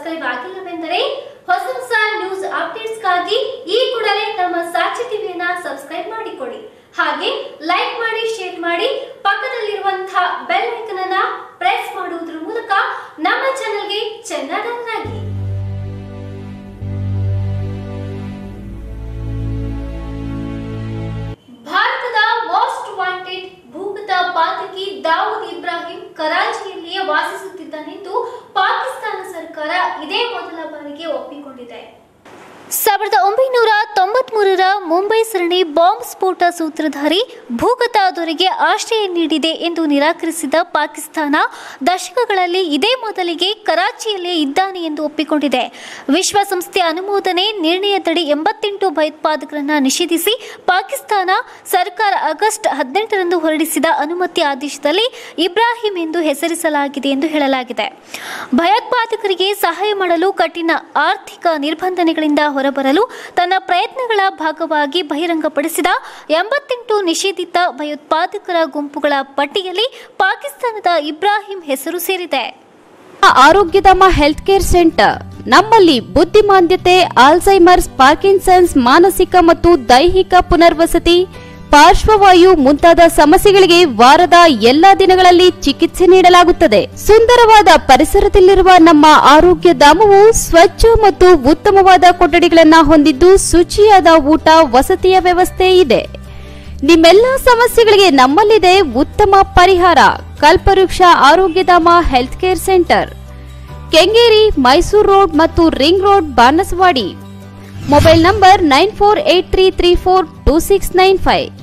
subscribe ಆಗಿಲ್ಲವೆಂದರೆ ಹೊಸ ಹೊಸ news ಅಪ್ಡೇಟ್ಸ್ಗಾಗಿ ಈ ಕೂಡಲೇ ನಮ್ಮ ಸಾಕ್ಷಿ ಟಿವಿಯನ್ನ ಸಬ್ಸ್ಕ್ರೈಬ್ ಮಾಡಿಕೊಳ್ಳಿ ಹಾಗೆ ಲೈಕ್ ಮಾಡಿ ಶೇರ್ ಮಾಡಿ ಪಕ್ಕದಲ್ಲಿರುವಂತಹ ಬೆಲ್ ಐಕನ್ ಅನ್ನ ಪ್ರೆಸ್ ಮಾಡುವುದರ ಮೂಲಕ ನಮ್ಮ ಚಾನೆಲ್ಗೆ ಚೆನ್ನಾಗಿ ಭಾರತದ ಮೋಸ್ಟ್ ವಾಂಟೆಡ್ ಭೂಗತ ಪಾತಕಿ ದಾವೂದ್ ಇಬ್ರಾಹಿಂ ಕರಾಚಿಯಲ್ಲಿಯೇ ವಾಸಿಸುತ್ತಿದ್ದಾನೆಂದು ಪಾಕಿಸ್ತಾನ ಸರ್ಕಾರ ಇದೇ ಮೊದಲ ಬಾರಿಗೆ ಒಪ್ಪಿಕೊಂಡಿದೆ ಸಾವಿರದ ಒಂಬೈನೂರ ತೊಂಬತ್ಮೂರರ ಮುಂಬೈ ಸರಣಿ ಬಾಂಬ್ ಸ್ಫೋಟ ಸೂತ್ರಧಾರಿ ಭೂಗತ ದೊರೆಗೆ ಆಶ್ರಯ ನೀಡಿದೆ ಎಂದು ನಿರಾಕರಿಸಿದ ಪಾಕಿಸ್ತಾನ ದಶಕಗಳಲ್ಲಿ ಇದೇ ಮೊದಲಿಗೆ ಕರಾಚಿಯಲ್ಲೇ ಇದ್ದಾನೆ ಎಂದು ಒಪ್ಪಿಕೊಂಡಿದೆ ವಿಶ್ವಸಂಸ್ಥೆ ಅನುಮೋದನೆ ನಿರ್ಣಯದಡಿ ಎಂಬತ್ತೆಂಟು ಭಯೋತ್ಪಾದಕರನ್ನ ನಿಷೇಧಿಸಿ ಪಾಕಿಸ್ತಾನ ಸರ್ಕಾರ ಆಗಸ್ಟ್ ಹದಿನೆಂಟರಂದು ಹೊರಡಿಸಿದ ಅನುಮತಿ ಆದೇಶದಲ್ಲಿ ಇಬ್ರಾಹಿಂ ಎಂದು ಹೆಸರಿಸಲಾಗಿದೆ ಎಂದು ಹೇಳಲಾಗಿದೆ ಭಯೋತ್ಪಾದಕರಿಗೆ ಸಹಾಯ ಮಾಡಲು ಕಠಿಣ ಆರ್ಥಿಕ ನಿರ್ಬಂಧನೆಗಳಿಂದ ಹೊರಬರಲು ತನ್ನ ಪ್ರಯತ್ನಗಳ ಭಾಗವಾಗಿ ಬಹಿರಂಗಪಡಿಸಿದ ಎಂಬತ್ತೆಂಟು ನಿಷೇಧಿತ ಭಯೋತ್ಪಾದಕರ ಗುಂಪುಗಳ ಪಟ್ಟಿಯಲ್ಲಿ ಪಾಕಿಸ್ತಾನದ ಇಬ್ರಾಹಿಂ ಹೆಸರು ಸೇರಿದೆ ಆರೋಗ್ಯಧಾಮ ಹೆಲ್ತ್ ಕೇರ್ ಸೆಂಟರ್ ನಮ್ಮಲ್ಲಿ ಬುದ್ಧಿಮಾಂದ್ಯತೆ ಆಲ್ಝೈಮರ್ಸ್ ಪಾರ್ಕಿನ್ಸನ್ಸ್ ಮಾನಸಿಕ ಮತ್ತು ದೈಹಿಕ ಪುನರ್ವಸತಿ ಪಾರ್ಶ್ವವಾಯು ಮುಂತಾದ ಸಮಸ್ಯೆಗಳಿಗೆ ವಾರದ ಎಲ್ಲಾ ದಿನಗಳಲ್ಲಿ ಚಿಕಿತ್ಸೆ ನೀಡಲಾಗುತ್ತದೆ ಸುಂದರವಾದ ಪರಿಸರದಲ್ಲಿರುವ ನಮ್ಮ ಆರೋಗ್ಯ ಧಾಮವು ಸ್ವಚ್ಛ ಮತ್ತು ಉತ್ತಮವಾದ ಕೊಠಡಿಗಳನ್ನ ಹೊಂದಿದ್ದು ಶುಚಿಯಾದ ಊಟ ವಸತಿಯ ವ್ಯವಸ್ಥೆ ಇದೆ ನಿಮ್ಮೆಲ್ಲ ಸಮಸ್ಯೆಗಳಿಗೆ ನಮ್ಮಲ್ಲಿದೆ ಉತ್ತಮ ಪರಿಹಾರ Kalpavriksha Arogyadhama health care centre Kengeri Mysuru road ಮತ್ತು ring road Banasawadi mobile number nine four eight three three four two six nine five